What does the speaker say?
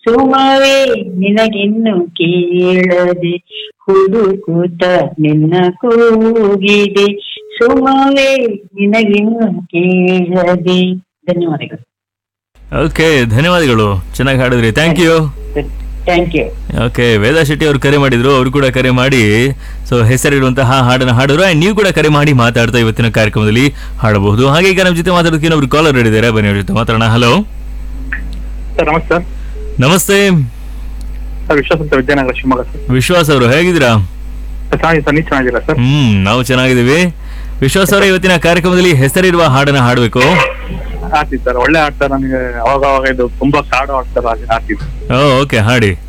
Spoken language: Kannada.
ಸುಮವೇ ನಿನಗಿನ್ನು ಕೇಳದೆ ಹುಡುಕುತ್ತ ನಿನ್ನ ಕೂಗಿದೆ ಸುಮವೇ ನಿನಗಿನ್ನು ಕೇಳದೆ ಧನ್ಯವಾದಗಳು ಓಕೆ ಧನ್ಯವಾದಗಳು ಚೆನ್ನಾಗಿ ಹಾಡಿದ್ರಿ thank you thank you okay Veda Shetty ಅವರು ಕರೆ ಮಾಡಿದ್ರು ಅವರು ಕೂಡ ಕರೆ ಮಾಡಿ ಸೊ ಹೆಸರಿರುವಂತಹ ಹಾಡನ್ನು ಹಾಡಿದ್ರು and ನೀವು ಕೂಡ ಕರೆ ಮಾಡಿ ಮಾತಾಡ್ತಾ ಇವತ್ತಿನ ಕಾರ್ಯಕ್ರಮದಲ್ಲಿ ಹಾಡಬಹುದು ಹಾಗೆ ಈಗ ನಮ್ಮ ಜೊತೆ ಮಾತಾಡೋದಕ್ಕೆ ಒಬ್ರು ಕಾಲರ್ ಹಿಡಿದಾರೆ ಬನ್ನಿ ಅವ್ರ ಜೊತೆ ಮಾತಾಡೋಣ ಹಲೋ ಸರ್ ನಮಸ್ತೆ ಸರ್ ನಮಸ್ತೆ ಸರ್ ವಿಶ್ವಾಸ ಅಂತ ವಿದ್ಯಾನಗರ ಶಿವಮೊಗ್ಗ ಸರ್ ವಿಶ್ವಾಸ್ ಅವರು ಹೇಗಿದ್ದೀರಾ ಸರ್ ಚೆನ್ನಾಗಿ ಸರ್ ನೀವು ಚೆನ್ನಾಗಿದ್ದೀರಾ ಸರ್ ಹ್ಮ್ ನಾವು ಚೆನ್ನಾಗಿದ್ದೀವಿ ವಿಶ್ವಾಸ್ ಅವರ ಇವತ್ತಿನ ಕಾರ್ಯಕ್ರಮದಲ್ಲಿ ಹೆಸರಿರುವ ಹಾಡನ್ನ ಹಾಡಬೇಕು ಆಡ್ತೀವಿ ಸರ್ ಒಳ್ಳೆ ಆಡ್ತಾರೆ ನನಗೆ ಅವಾಗ ಅವಾಗ ಇದು ತುಂಬಾ ಕಾಡು ಆಡ್ತಾರೆ ಹಾಗೆ ಆಡ್ತೀವಿ ಓಕೆ ಹಾಡಿ